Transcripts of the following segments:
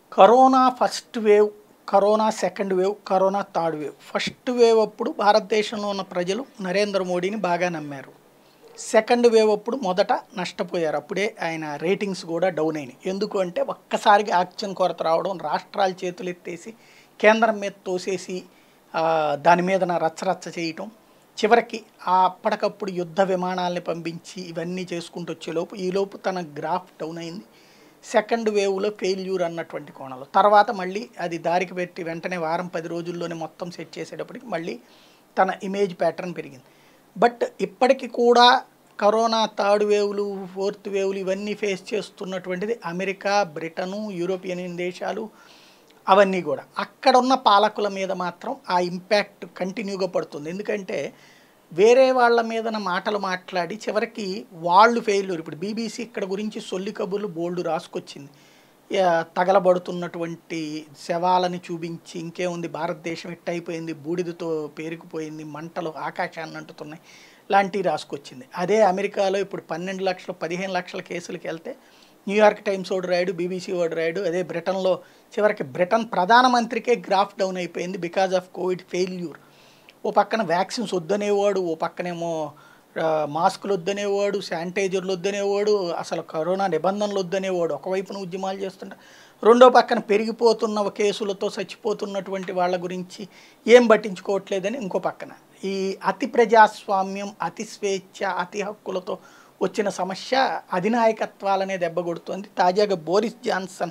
corona first wave corona second wave corona third wave first wave అప్పుడు భారతదేశంలో ఉన్న ప్రజలు నరేంద్ర మోడీని బాగా నమ్మారు సెకండ్ వేవ్ అప్పుడు మొదట నష్టపోయారు అప్పుడే ఆయన రేటింగ్స్ కూడా డౌన్ అయినాయి ఎందుకు అంటే ఒక్కసారిగా ఆక్సిజన్ కొరత రావడం రాష్ట్రాలు చేతులు ఎత్తేసి కేంద్రం మీద తోసేసి ఆ, దాని మీద రచ్చరచ్చ చేయటం చివరికి ఆ అప్పటికప్పుడు యుద్ధ విమానాల్ని పంపించి ఇవన్నీ చేసుకుంటూ వచ్చేలోపు ఈలోపు తన గ్రాఫ్ డౌన్ అయింది సెకండ్ వేవ్లో ఫెయిల్యూర్ అన్నటువంటి కోణంలో తర్వాత మళ్ళీ అది దారికి పెట్టి వెంటనే వారం పది రోజుల్లోనే మొత్తం సెట్ చేసేటప్పటికి మళ్ళీ తన ఇమేజ్ ప్యాటర్న్ పెరిగింది బట్ ఇప్పటికీ కూడా కరోనా థర్డ్ వేవ్లు ఫోర్త్ వేవ్లు ఇవన్నీ ఫేస్ చేస్తున్నటువంటిది అమెరికా బ్రిటను యూరోపియన్ దేశాలు అవన్నీ కూడా అక్కడ ఉన్న పాలకుల మీద మాత్రం ఆ ఇంపాక్ట్ కంటిన్యూగా పడుతుంది ఎందుకంటే వేరే వాళ్ళ మీద మాటలు మాట్లాడి చివరికి వాళ్ళు ఫెయిల్యూర్ ఇప్పుడు బీబీసీ ఇక్కడ గురించి సొల్లి కబుర్లు బోల్డ్ రాసుకొచ్చింది యా, తగలబడుతున్నటువంటి శవాలని చూపించి ఇంకేముంది భారతదేశం ఎట్టయిపోయింది బూడిదతో పేరుకుపోయింది మంటలు ఆకాశాన్ని అంటుతున్నాయి లాంటివి రాసుకొచ్చింది అదే అమెరికాలో ఇప్పుడు పన్నెండు లక్షలు పదిహేను లక్షల కేసులకి వెళ్తే న్యూయార్క్ టైమ్స్ వాడు రాయడు బీబీసీ వాడు రాయడు అదే బ్రిటన్లో చివరికి బ్రిటన్ ప్రధానమంత్రికే గ్రాఫ్ డౌన్ అయిపోయింది బికాజ్ ఆఫ్ కోవిడ్ ఫెయిల్యూర్ ఓ పక్కన వ్యాక్సిన్స్ వద్దనేవాడు ఓ పక్కనేమో ఆ, మాస్కులు వద్దనేవాడు శానిటైజర్లు వద్దనేవాడు అసలు కరోనా నిబంధనలు వద్దనేవాడు ఒకవైపున ఉద్యమాలు చేస్తుంటే రెండో పక్కన పెరిగిపోతున్న కేసులతో చచ్చిపోతున్నటువంటి వాళ్ళ గురించి ఏం పట్టించుకోవట్లేదని ఇంకో పక్కన ఈ అతి ప్రజాస్వామ్యం అతి స్వేచ్ఛ అతి హక్కులతో వచ్చిన సమస్య అధినాయకత్వాలనే దెబ్బకొడుతోంది తాజాగా బోరిస్ జాన్సన్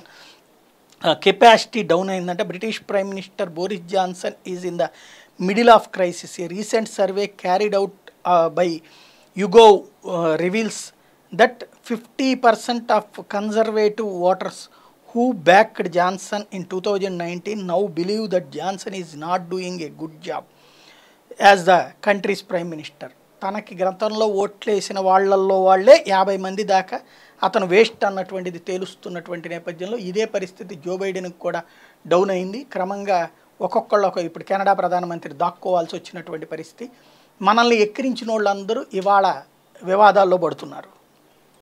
కెపాసిటీ డౌన్ అయిందంటే British prime minister Boris Johnson is in the middle of crisis a recent survey carried out by YouGov reveals that fifty percent of Conservative voters who backed Johnson in two thousand nineteen now believe that Johnson is not doing a good job as the country's prime minister తనకి గ్రంథంలో ఓట్లేసిన వాళ్ళల్లో వాళ్ళే యాభై మంది దాకా అతను waste అన్నటువంటిది తేలుస్తున్నటువంటి నేపథ్యంలో ఇదే పరిస్థితి జో బైడెన్కి కూడా డౌన్ అయింది క్రమంగా ఒక్కొక్కళ్ళు ఒక ఇప్పుడు కెనడా ప్రధానమంత్రి దాక్కోవాల్సి వచ్చినటువంటి పరిస్థితి మనల్ని ఎక్కిరించిన వాళ్ళందరూ ఇవాళ వివాదాల్లో పడుతున్నారు